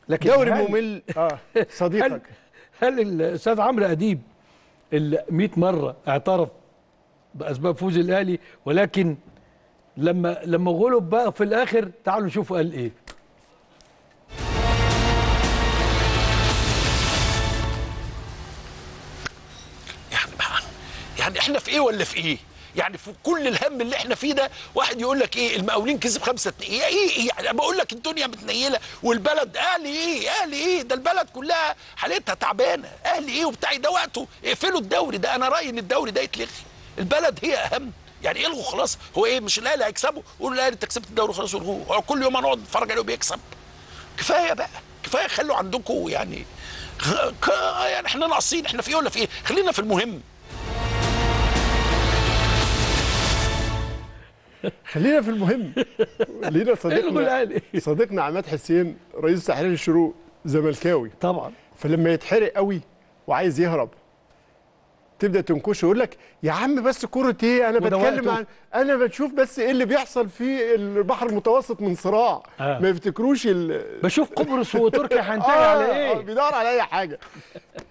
لكن دوري هل- ممل اه هل صديقك هل الاستاذ عمرو اديب ال 100 مره اعترف باسباب فوز الاهلي ولكن لما لما غلب بقى في الاخر تعالوا نشوفوا قال ايه يعني بقى يعني احنا في ايه ولا في ايه؟ يعني في كل الهم اللي احنا فيه ده واحد يقول لك ايه المقاولين كسب خمسة اتنين ايه ايه ايه يعني بقول لك الدنيا متنيله والبلد اهلي ايه اهلي ايه ده البلد كلها حالتها تعبانه اهلي ايه وبتاع ده وقته اقفلوا الدوري ده انا رايي ان الدوري ده يتلغي البلد هي اهم يعني الغوا خلاص هو ايه مش الاهلي هيكسبوا قولوا الاهلي انت كسبت الدوري خلاص الغوه هو كل يوم هنقعد نتفرج عليه بيكسب كفايه بقى كفايه خلوا عندكم يعني ك- يعني احنا ناقصين احنا في ايه ولا في ايه خلينا في المهم خلينا في المهم لينا الغوا صديقنا الاهلي صديقنا عماد حسين رئيس تحرير الشروق زملكاوي طبعا فلما يتحرق قوي وعايز يهرب تبدا تنكشه يقول لك يا عم بس كرة ايه انا وده بتكلم وقته. عن انا بشوف بس ايه اللي بيحصل في البحر المتوسط من صراع آه. ما يفتكروش ال... بشوف قبرص وتركيا هينتهي آه، على آه، ايه بيدور على اي حاجه